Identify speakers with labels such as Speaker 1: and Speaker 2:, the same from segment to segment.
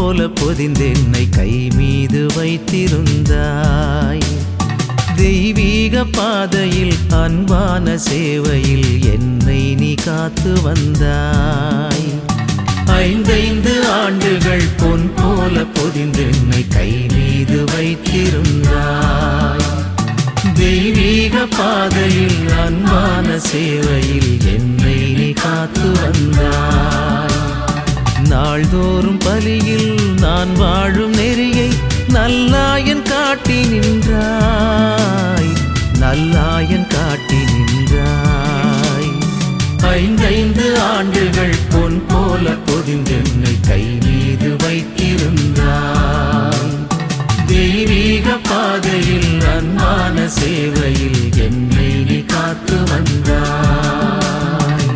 Speaker 1: போல பொதிந்தென்னை கை மீது வைத்திருந்தாய் தெய்வீக பாதையில் அன்பான சேவையில் என்னை நீ காத்து வந்தாய் ஐந்தைந்து ஆண்டுகள் பொன் போல பொதிந்தென்னை கை மீது வைத்திருந்தாய் தெய்வீக பாதையில் அன்பான சேவையில் என்னை நீ காத்து வந்தாய் நாள்தோறும் பலியில் நான் வாழும் நெறியை நல்லாயன் காட்டி நின்றாய் நல்லாயன் காட்டி நின்றாய் ஐந்தைந்து ஆண்டுகள் பொன் போல பொதிந்தென்னை கை மீது வைத்திருந்தாய் தெய்வீக பாதையில் அன்பான சேவையில் என்னை நீ காத்து வந்தாய்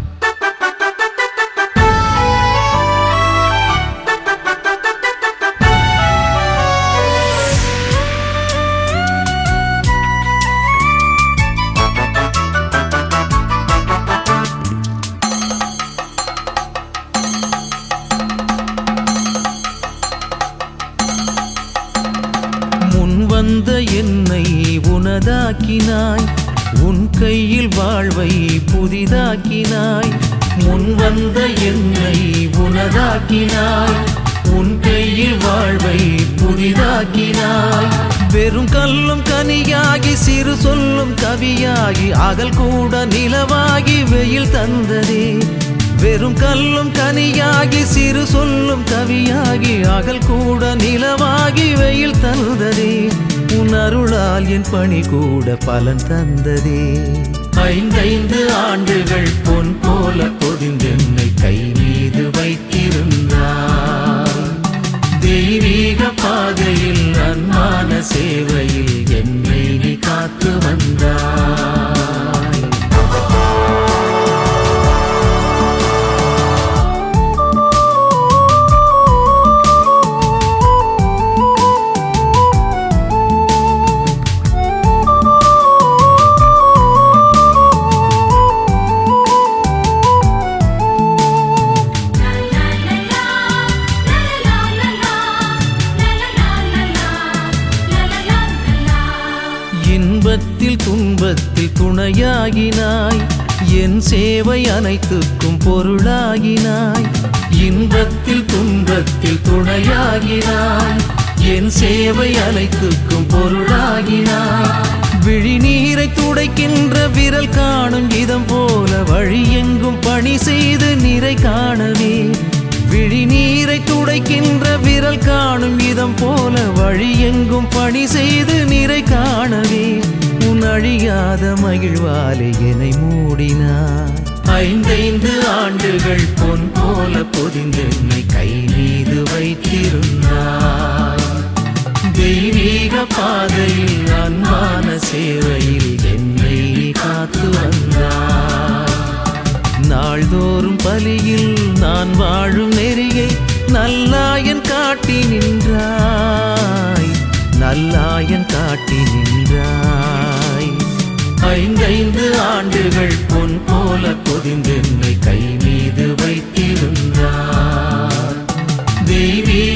Speaker 1: முன் வந்த என்னை உனதாக்கினாய் உன் கையில் வாழ்வை புதிதாக்கினாய் முன் வந்த என்னை உனதாக்கினாய் உன் கையில் வாழ்வை புதிதாக்கினாய் வெறும் கல்லும் கனியாகி சிறு சொல்லும் கவியாகி அகல் கூட நிலவாகி வெயில் தந்ததே வெறும் கல்லும் கனியாகி சிறு சொல்லும் கவியாகி அகல் கூட நிலவாகி வெயில் தந்ததே உன் அருளால் என் பணி கூட பலன் தந்ததே ஐந்தைந்து ஆண்டுகள் பொன் போல பொதிந்தென்னை கை மீது வைத்திருந்தாய் தெய்வீக பாதையில் அன்பான சேவையில் என்னை நீ காத்து வந்தாய் இன்பத்தில் துன்பத்தில் துணையாகினாய் என் சேவை அனைத்துக்கும் பொருளாகினாய் இன்பத்தில் துன்பத்தில் துணையாகினாய் என் சேவை அனைத்துக்கும் பொருளாகினாய் விழிநீரை துடைக்கின்ற விரல் காணும் இதம் போல வழி எங்கும் பணி செய்து நிறை காணவே விழிநீரை துடைக்கின்ற விரல் காணும் இதம் போல வழி எங்கும் பணி செய்து நிறை காணவே உன் அழியாத மகிழ்வாலே என்னை மூடினார் ஐந்தைந்து ஆண்டுகள் பொன் போல பொதிந்தென்னை கை மீது வைத்திருந்தாய் தெய்வீக பாதையில் அன்பான சேவையில் என்னை நீ காத்து வந்தாய் நாள்தோறும் பலியில் நான் வாழும் நெறியை நல்லாயன் காட்டி நின்றாய் நல்லாயன் காட்டி நின்றாய் ஐந்தைந்து ஆண்டுகள் பொன் போல பொதிந்தென்னை கை மீது வைத்திருந்தார் தெய்வீக